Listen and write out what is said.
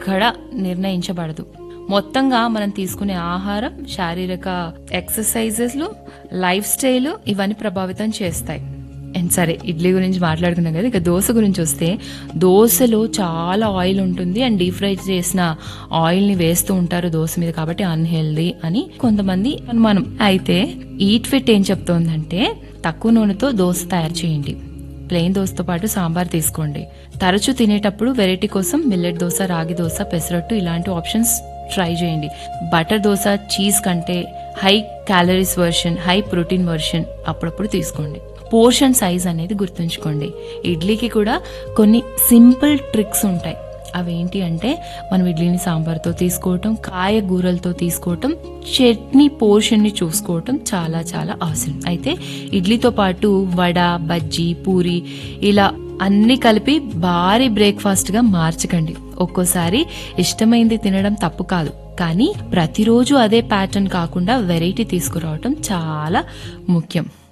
ఎక్కడ నిర్ణయించబడదు మొత్తంగా మనం తీసుకునే ఆహారం శారీరక ఎక్సర్సైజెస్లు లైఫ్ స్టైల్ ఇవన్నీ ప్రభావితం చేస్తాయి అండ్ సరే ఇడ్లీ గురించి మాట్లాడుకున్నాం కదా ఇక దోశ గురించి వస్తే దోశలో చాలా ఆయిల్ ఉంటుంది అండ్ డీప్ ఫ్రై చేసిన ఆయిల్ని వేస్తూ ఉంటారు దోశ మీద కాబట్టి అన్హెల్దీ అని కొంతమంది అనుమానం అయితే ఈట్ ఫిట్ ఏం చెప్తోందంటే తక్కువ నూనెతో దోశ తయారు చేయండి ప్లెయిన్ దోశతో పాటు సాంబార్ తీసుకోండి తరచూ తినేటప్పుడు వెరైటీ కోసం మిల్లెట్ దోశ రాగి దోశ పెసరట్టు ఇలాంటి ఆప్షన్స్ ట్రై చేయండి బటర్ దోశ చీజ్ కంటే high calories version high protein version అప్పుడప్పుడు తీసుకోండి పోర్షన్ సైజ్ అనేది గుర్తుంచుకోండి ఇడ్లీకి కూడా కొన్ని సింపుల్ ట్రిక్స్ ఉంటాయి అవేంటి అంటే మనం ఇడ్లీని సాంబార్తో తీసుకోవటం కాయగూరలతో తీసుకోవటం చట్నీ పోర్షన్ని చూసుకోవటం చాలా చాలా అవసరం అయితే ఇడ్లీతో పాటు వడ బజ్జీ పూరి ఇలా అన్ని కలిపి భారీ బ్రేక్ఫాస్ట్ గా మార్చకండి ఒక్కోసారి ఇష్టమైంది తినడం తప్పు కాదు కానీ ప్రతిరోజు అదే ప్యాటర్న్ కాకుండా వెరైటీ తీసుకురావటం చాలా ముఖ్యం